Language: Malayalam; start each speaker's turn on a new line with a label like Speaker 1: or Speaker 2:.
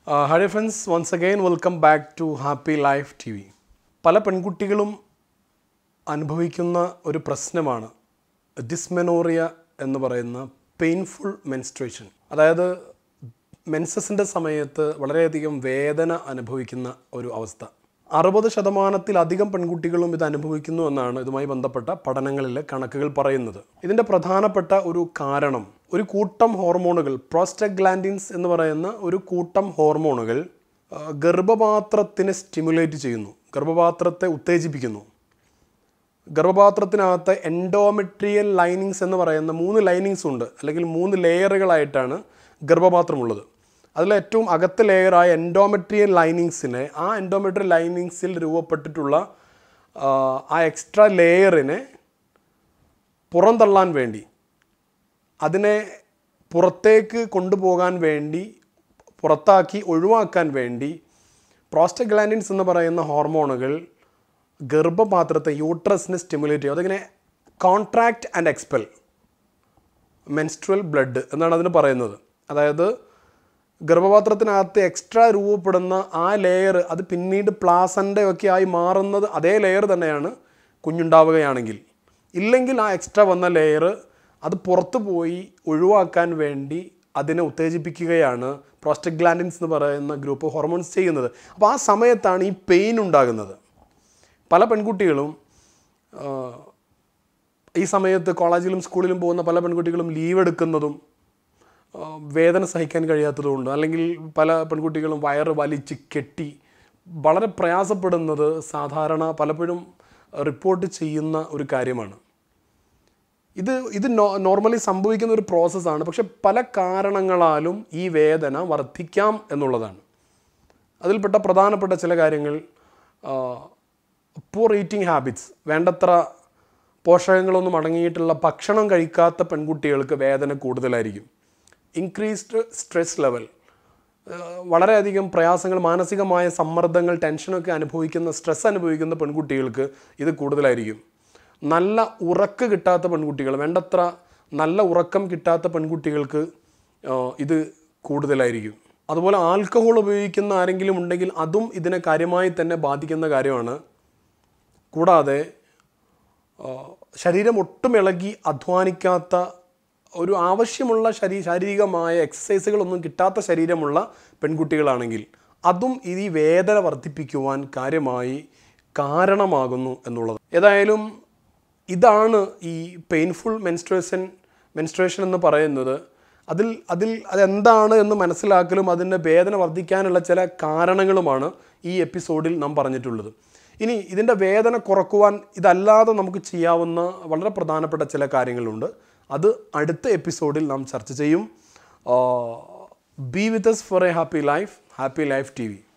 Speaker 1: hi friends once again welcome back to happy life T V പല പെൺകുട്ടികളും അനുഭവിക്കുന്ന ഒരു പ്രശ്നമാണ് ഡിസ്മെനോറിയ എന്ന് പറയുന്ന പെയിൻഫുൾ മെൻസ്ട്രേഷൻ അതായത് മെൻസസിൻ്റെ സമയത്ത് വളരെയധികം വേദന അനുഭവിക്കുന്ന ഒരു അവസ്ഥ അറുപത് ശതമാനത്തിലധികം പെൺകുട്ടികളും ഇത് അനുഭവിക്കുന്നു എന്നാണ് ഇതുമായി ബന്ധപ്പെട്ട പഠനങ്ങളിലെ കണക്കുകൾ പറയുന്നത് ഇതിൻ്റെ പ്രധാനപ്പെട്ട ഒരു കാരണം ഒരു കൂട്ടം ഹോർമോണുകൾ പ്രോസ്റ്റഗ്ലാൻഡിൻസ് എന്ന് പറയുന്ന ഒരു കൂട്ടം ഹോർമോണുകൾ ആ, ഗർഭപാത്രത്തിനെ സ്റ്റിമുലേറ്റ് ചെയ്യുന്നു ഗർഭപാത്രത്തെ ഉത്തേജിപ്പിക്കുന്നു ഗർഭപാത്രത്തിനകത്ത് എൻഡോമെട്രിയൽ ലൈനിങ്സ് എന്ന് പറയുന്ന മൂന്ന് ലൈനിങ്സ് ഉണ്ട് അല്ലെങ്കിൽ മൂന്ന് ലെയറുകളായിട്ടാണ് ഗർഭപാത്രമുള്ളത് അതിൽ ഏറ്റവും അകത്തെ ലെയറായ എൻഡോമെട്രിയൽ ലൈനിങ്സിനെ ആ എൻഡോമെട്രിയൽ ലൈനിങ്സിൽ രൂപപ്പെട്ടിട്ടുള്ള ആ, ആ എക്സ്ട്രാ ലെയറിനെ പുറന്തള്ളാൻ വേണ്ടി അതിനെ പുറത്തേക്ക് കൊണ്ടുപോകാൻ വേണ്ടി പുറത്താക്കി ഒഴിവാക്കാൻ വേണ്ടി പ്രോസ്റ്റഗ്ലാൻഡിൻസ് എന്ന് പറയുന്ന ഹോർമോണുകൾ ഗർഭപാത്രത്തെ യൂട്രസിനെ സ്റ്റിമുലേറ്റ് ചെയ്യും അതിങ്ങനെ contract and expel menstrual blood എന്നാണ് അതിന് പറയുന്നത് അതായത് ഗർഭപാത്രത്തിനകത്ത് എക്സ്ട്രാ രൂപപ്പെടുന്ന ആ ലെയർ അത് പിന്നീട് പ്ലാസൻ്റെ ഒക്കെ ആയി മാറുന്നത് അതേ ലെയർ തന്നെയാണ് കുഞ്ഞുണ്ടാവുകയാണെങ്കിൽ ഇല്ലെങ്കിൽ ആ എക്സ്ട്രാ വന്ന ലെയർ അത് പുറത്തു പോയി ഒഴിവാക്കാൻ വേണ്ടി അതിനെ ഉത്തേജിപ്പിക്കുകയാണ് പ്രോസ്റ്റഗ്ലാൻഡിൻസ് എന്ന് പറയുന്ന ഗ്രൂപ്പ് ഹോർമോൺസ് ചെയ്യുന്നത് അപ്പോൾ ആ സമയത്താണ് ഈ പെയിൻ ഉണ്ടാകുന്നത് പല പെൺകുട്ടികളും ആ, ഈ സമയത്ത് കോളേജിലും സ്കൂളിലും പോകുന്ന പല പെൺകുട്ടികളും ലീവ് എടുക്കുന്നതും ആ, വേദന സഹിക്കാൻ കഴിയാത്തതുകൊണ്ട് അല്ലെങ്കിൽ പല പെൺകുട്ടികളും വയറ് വലിച്ച് കെട്ടി വളരെ പ്രയാസപ്പെടുന്നത് സാധാരണ പലപ്പോഴും റിപ്പോർട്ട് ചെയ്യുന്ന ഒരു കാര്യമാണ് ഇത് ഇത് നോ നോർമലി സംഭവിക്കുന്ന ഒരു പ്രോസസ്സാണ് പക്ഷെ പല കാരണങ്ങളാലും ഈ വേദന വർദ്ധിക്കാം എന്നുള്ളതാണ് അതിൽപ്പെട്ട പ്രധാനപ്പെട്ട ചില കാര്യങ്ങൾ പൂർ ഈറ്റിംഗ് ഹാബിറ്റ്സ് വേണ്ടത്ര പോഷകങ്ങളൊന്നും അടങ്ങിയിട്ടുള്ള ഭക്ഷണം കഴിക്കാത്ത പെൺകുട്ടികൾക്ക് വേദന കൂടുതലായിരിക്കും ഇൻക്രീസ്ഡ് സ്ട്രെസ് ലെവൽ വളരെയധികം പ്രയാസങ്ങൾ മാനസികമായ സമ്മർദ്ദങ്ങൾ ടെൻഷനൊക്കെ അനുഭവിക്കുന്ന സ്ട്രെസ് അനുഭവിക്കുന്ന പെൺകുട്ടികൾക്ക് ഇത് കൂടുതലായിരിക്കും നല്ല ഉറക്ക് കിട്ടാത്ത പെൺകുട്ടികൾ വേണ്ടത്ര നല്ല ഉറക്കം കിട്ടാത്ത പെൺകുട്ടികൾക്ക് ആ, ഇത് കൂടുതലായിരിക്കും അതുപോലെ ആൽക്കഹോൾ ഉപയോഗിക്കുന്ന ആരെങ്കിലും ഉണ്ടെങ്കിൽ അതും ഇതിനെ കാര്യമായി തന്നെ ബാധിക്കുന്ന കാര്യമാണ് കൂടാതെ ആ, ശരീരം ഒട്ടും ഇളകി അധ്വാനിക്കാത്ത ഒരു ആവശ്യമുള്ള ശരീ ശാരീരികമായ എക്സസൈസുകളൊന്നും കിട്ടാത്ത ശരീരമുള്ള പെൺകുട്ടികളാണെങ്കിൽ അതും ഈ വേദന വർദ്ധിപ്പിക്കുവാൻ കാര്യമായി കാരണമാകുന്നു എന്നുള്ളത് ഏതായാലും ഇതാണ് ഈ പെയിൻഫുൾ മെൻസ്ട്രേഷൻ മെൻസ്ട്രേഷൻ എന്ന് പറയുന്നത് അതിൽ അതിൽ അതെന്താണ് എന്ന് മനസ്സിലാക്കലും അതിൻ്റെ വേദന വർദ്ധിക്കാനുള്ള ചില കാരണങ്ങളുമാണ് ഈ എപ്പിസോഡിൽ നാം പറഞ്ഞിട്ടുള്ളത് ഇനി ഇതിൻ്റെ വേദന കുറക്കുവാൻ ഇതല്ലാതെ നമുക്ക് ചെയ്യാവുന്ന വളരെ പ്രധാനപ്പെട്ട ചില കാര്യങ്ങളുണ്ട് അത് അടുത്ത എപ്പിസോഡിൽ നാം ചർച്ച ചെയ്യും B with S for A happy life happy life T V